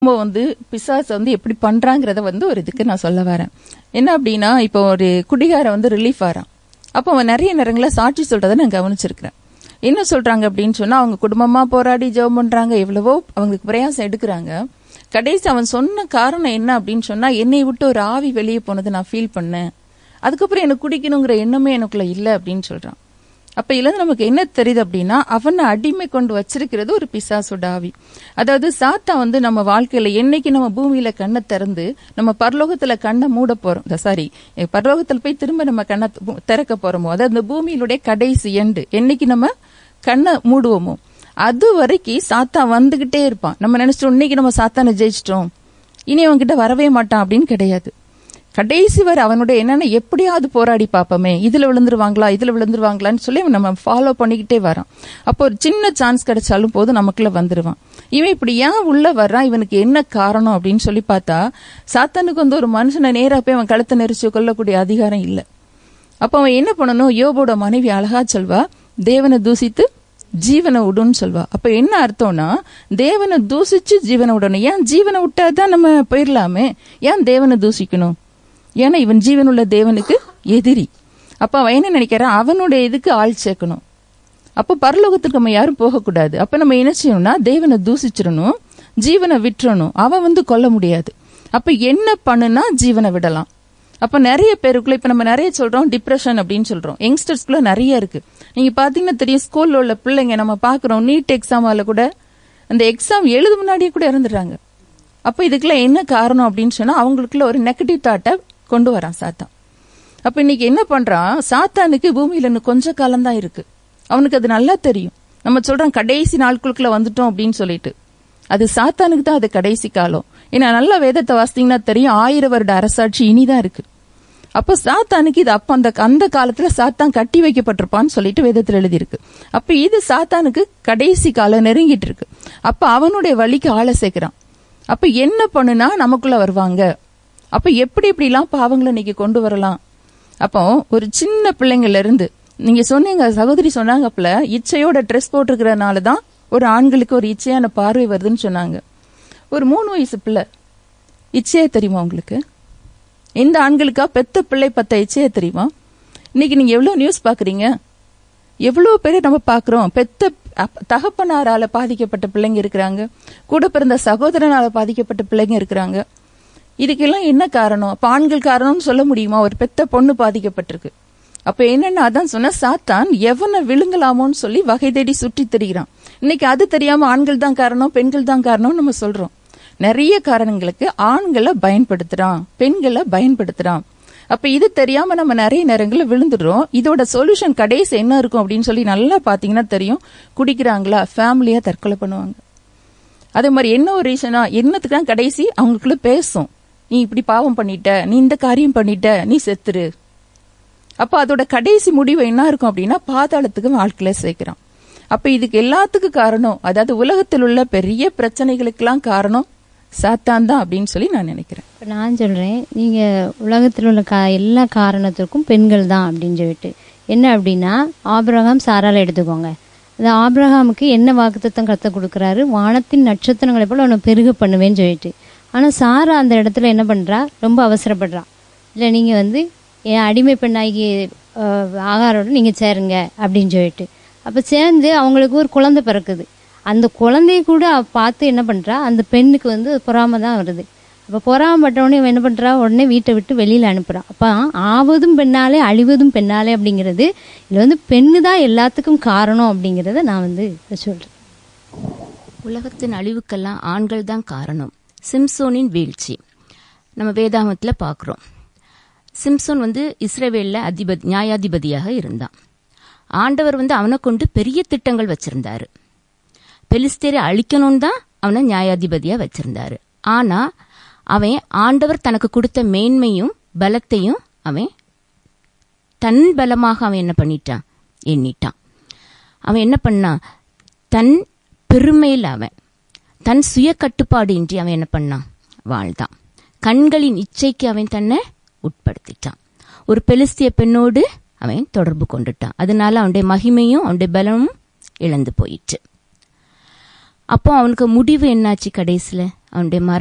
நம்ம வந்து பிசாசு வந்து எப்படி பண்றாங்கிறத வந்து ஒரு இதுக்கு நான் சொல்ல வரேன் என்ன அப்படின்னா இப்போ ஒரு குடிகார வந்து ரிலீஃப் ஆறான் அப்போ அவன் நிறைய நேரங்களில் சாட்சி சொல்றதை நான் கவனிச்சிருக்கிறேன் என்ன சொல்றாங்க அப்படின்னு சொன்னா அவங்க குடும்பமா போராடி ஜெபம் பண்றாங்க எவ்வளவோ அவங்களுக்கு பிரயாசம் எடுக்கிறாங்க கடைசி அவன் சொன்ன காரணம் என்ன அப்படின்னு சொன்னா என்னை விட்டு ஒரு ஆவி வெளியே போனதை நான் ஃபீல் பண்ணேன் அதுக்கப்புறம் எனக்கு குடிக்கணுங்கிற எண்ணமே எனக்குள்ள இல்லை அப்படின்னு சொல்றான் அப்ப இதுல நமக்கு என்ன தெரியுது அப்படின்னா அவனை அடிமை கொண்டு வச்சிருக்கிறது ஒரு பிசாசோட ஆவி அதாவது சாத்தா வந்து நம்ம வாழ்க்கையில என்னைக்கு நம்ம பூமியில கண்ணை திறந்து நம்ம பரலோகத்துல கண்ணை மூட போறோம் சாரி பரலோகத்துல போய் திரும்ப நம்ம கண்ணை து- திறக்க போறோமோ அதாவது இந்த பூமியிலுடைய கடைசி எண்டு என்னைக்கு நம்ம கண்ணை மூடுவோமோ அது வரைக்கும் சாத்தா வந்துகிட்டே இருப்பான் நம்ம நினைச்சிட்டோம் இன்னைக்கு நம்ம சாத்தானை ஜெயிச்சிட்டோம் இனி அவன் கிட்ட வரவே மாட்டான் அப்படின்னு கிடையாது கடைசி வரை அவனுடைய என்னென்ன எப்படியாவது போராடி பார்ப்போமே இதுல விழுந்துருவாங்களா இதுல விழுந்துருவாங்களான்னு சொல்லி அவன் நம்ம ஃபாலோ பண்ணிக்கிட்டே வரான் அப்போ ஒரு சின்ன சான்ஸ் கிடைச்சாலும் போதும் நமக்குள்ள வந்துருவான் இவன் இப்படி ஏன் உள்ள வர்றான் இவனுக்கு என்ன காரணம் அப்படின்னு சொல்லி பார்த்தா சாத்தானுக்கு வந்து ஒரு மனுஷனை நேரா போய் அவன் கழுத்தை நெரிச்சு கொள்ளக்கூடிய அதிகாரம் இல்லை அப்ப அவன் என்ன பண்ணணும் யோபோட மனைவி அழகா சொல்வா தேவனை தூசித்து ஜீவனை விடுன்னு சொல்வா அப்ப என்ன அர்த்தம்னா தேவனை தூசிச்சு ஜீவனை விடணும் ஏன் ஜீவனை விட்டாதான் நம்ம போயிடலாமே ஏன் தேவனை தூசிக்கணும் ஏன்னா இவன் ஜீவனுள்ள தேவனுக்கு எதிரி அப்ப அவன் என்ன நினைக்கிறான் அவனுடைய இதுக்கு ஆள் சேர்க்கணும் அப்ப பரலோகத்துக்கு நம்ம யாரும் போகக்கூடாது அப்ப நம்ம என்ன செய்யணும்னா தேவனை தூசிச்சிடணும் ஜீவனை விட்டுறணும் அவன் வந்து கொல்ல முடியாது அப்ப என்ன பண்ணுனா ஜீவனை விடலாம் அப்ப நிறைய பேருக்குள்ள இப்ப நம்ம நிறைய சொல்றோம் டிப்ரெஷன் அப்படின்னு சொல்றோம் யங்ஸ்டர்ஸ்குள்ள நிறைய இருக்கு நீங்க பாத்தீங்கன்னா தெரியும் ஸ்கூல்ல உள்ள பிள்ளைங்க நம்ம பாக்குறோம் நீட் எக்ஸாமால கூட அந்த எக்ஸாம் எழுது முன்னாடியே கூட இறந்துடுறாங்க அப்ப இதுக்கெல்லாம் என்ன காரணம் அப்படின்னு சொன்னா அவங்களுக்குள்ள ஒரு நெகட்டிவ் தாட்டை கொண்டு வரான் சாத்தான் அப்ப இன்னைக்கு என்ன பண்றான் சாத்தானுக்கு பூமியில இன்னும் கொஞ்ச காலம் தான் இருக்கு அவனுக்கு அது நல்லா தெரியும் நம்ம சொல்றோம் கடைசி நாட்களுக்குள்ள வந்துட்டோம் அப்படின்னு சொல்லிட்டு அது சாத்தானுக்கு தான் அது கடைசி காலம் ஏன்னா நல்ல வேதத்தை வாசித்தீங்கன்னா தெரியும் ஆயிரம் வருட அரசாட்சி இனிதான் இருக்கு அப்ப சாத்தானுக்கு இது அப்ப அந்த அந்த காலத்துல சாத்தான் கட்டி வைக்கப்பட்டிருப்பான்னு சொல்லிட்டு வேதத்துல எழுதியிருக்கு அப்ப இது சாத்தானுக்கு கடைசி காலம் நெருங்கிட்டு இருக்கு அப்ப அவனுடைய வழிக்கு ஆளை சேர்க்கிறான் அப்ப என்ன பண்ணுனா நமக்குள்ள வருவாங்க அப்ப எப்படி எப்படிலாம் பாவங்களை இன்னைக்கு கொண்டு வரலாம் அப்போ ஒரு சின்ன பிள்ளைங்கள்ல இருந்து நீங்க சொன்னீங்க சகோதரி சொன்னாங்கப்பல இச்சையோட ட்ரெஸ் போட்டிருக்கிறனால தான் ஒரு ஆண்களுக்கு ஒரு இச்சையான பார்வை வருதுன்னு சொன்னாங்க ஒரு மூணு வயசு பிள்ளை இச்சையா தெரியுமா உங்களுக்கு எந்த ஆண்களுக்கா பெத்த பிள்ளை பத்த இச்சையா தெரியுமா இன்னைக்கு நீங்க எவ்வளவு நியூஸ் பாக்குறீங்க எவ்வளவு பேரை நம்ம பாக்குறோம் பெத்த அப்- தகப்பனாரால பாதிக்கப்பட்ட பிள்ளைங்க இருக்கிறாங்க கூட பிறந்த சகோதரனால பாதிக்கப்பட்ட பிள்ளைங்க இருக்கிறாங்க இதுக்கெல்லாம் என்ன காரணம் அப்ப ஆண்கள் காரணம்னு சொல்ல முடியுமா ஒரு பெத்த பொண்ணு பாதிக்கப்பட்டிருக்கு அப்ப என்னன்னா அதான் சொன்ன சாத்தான் எவனை விழுங்கலாமோன்னு சொல்லி வகை தேடி சுற்றி திரிகிறான் இன்னைக்கு அது தெரியாம ஆண்கள் தான் காரணம் பெண்கள் தான் காரணம் நம்ம சொல்றோம் நிறைய காரணங்களுக்கு ஆண்களை பயன்படுத்துறான் பெண்களை பயன்படுத்துறான் அப்ப இது தெரியாம நம்ம நிறைய நேரங்கள்ல விழுந்துடுறோம் இதோட சொல்யூஷன் கடைசி என்ன இருக்கும் அப்படின்னு சொல்லி நல்லா பாத்தீங்கன்னா தெரியும் குடிக்கிறாங்களா ஃபேமிலியா தற்கொலை பண்ணுவாங்க அதே மாதிரி என்ன ஒரு ரீசனா என்னத்துக்கு தான் கடைசி அவங்களுக்குள்ள பேசும் நீ இப்படி பாவம் பண்ணிட்ட நீ இந்த காரியம் பண்ணிட்ட நீ செத்துரு அப்ப அதோட கடைசி முடிவு என்ன இருக்கும் அப்படின்னா பாதாளத்துக்கு வாழ்க்கையில சேர்க்கிறான் அப்ப இதுக்கு எல்லாத்துக்கும் காரணம் அதாவது உலகத்தில் உள்ள பெரிய பிரச்சனைகளுக்கெல்லாம் காரணம் சாத்தான் தான் அப்படின்னு சொல்லி நான் நினைக்கிறேன் இப்போ நான் சொல்கிறேன் நீங்கள் உலகத்தில் உள்ள கா எல்லா காரணத்திற்கும் பெண்கள் தான் அப்படின்னு சொல்லிட்டு என்ன அப்படின்னா ஆபிரகாம் சாரால எடுத்துக்கோங்க அந்த ஆபிரகாமுக்கு என்ன வாக்குத்தத்தம் கற்றுக் கொடுக்குறாரு வானத்தின் நட்சத்திரங்களை போல அவனை பெருக பண்ணுவேன்னு சொல்லிட்டு ஆனால் சாரா அந்த இடத்துல என்ன பண்ணுறா ரொம்ப அவசரப்படுறா இல்லை நீங்கள் வந்து என் அடிமை பெண்ணாகி அஹ், ஆகாரோட நீங்கள் சேருங்க அப்படின்னு சொல்லிட்டு அப்போ சேர்ந்து அவங்களுக்கு ஒரு குழந்தை பிறக்குது அந்த குழந்தைய கூட அவ பார்த்து என்ன பண்ணுறா அந்த பெண்ணுக்கு வந்து பொறாம தான் வருது அப்போ பொறாமப்பட்ட உடனே இவன் என்ன பண்ணுறா உடனே வீட்டை விட்டு வெளியில் அனுப்புறா அப்போ ஆவதும் பெண்ணாலே அழிவதும் பெண்ணாலே அப்படிங்கிறது இதில் வந்து பெண்ணு தான் எல்லாத்துக்கும் காரணம் அப்படிங்கிறத நான் வந்து சொல்கிறேன் உலகத்தின் அழிவுக்கெல்லாம் ஆண்கள் தான் காரணம் சிம்சோனின் வீழ்ச்சி நம்ம வேதாகமத்தில் பார்க்குறோம் சிம்சோன் வந்து இஸ்ரேவேல்ல அதிபதி நியாயாதிபதியாக இருந்தான் ஆண்டவர் வந்து அவனை கொண்டு பெரிய திட்டங்கள் வச்சிருந்தாரு பெலிஸ்தேரை அழிக்கணும்னு தான் அவனை நியாயாதிபதியா வச்சிருந்தாரு ஆனா அவன் ஆண்டவர் தனக்கு கொடுத்த மேன்மையும் பலத்தையும் அவன் தன் பலமாக அவன் என்ன பண்ணிட்டான் எண்ணிட்டான் அவன் என்ன பண்ணான் தன் பெருமையில் அவன் தன் சுய கட்டுப்பாடு இன்றி அவன் என்ன பண்ணான் வாழ்ந்தான் கண்களின் இச்சைக்கு அவன் தன்னை உட்படுத்திட்டான் ஒரு பெலிஸ்திய பெண்ணோடு அவன் தொடர்பு கொண்டுட்டான் அதனால அவனுடைய மகிமையும் அவனுடைய பலமும் இழந்து போயிற்று அப்போ அவனுக்கு முடிவு என்னாச்சு கடைசியில் அவனுடைய மரணம்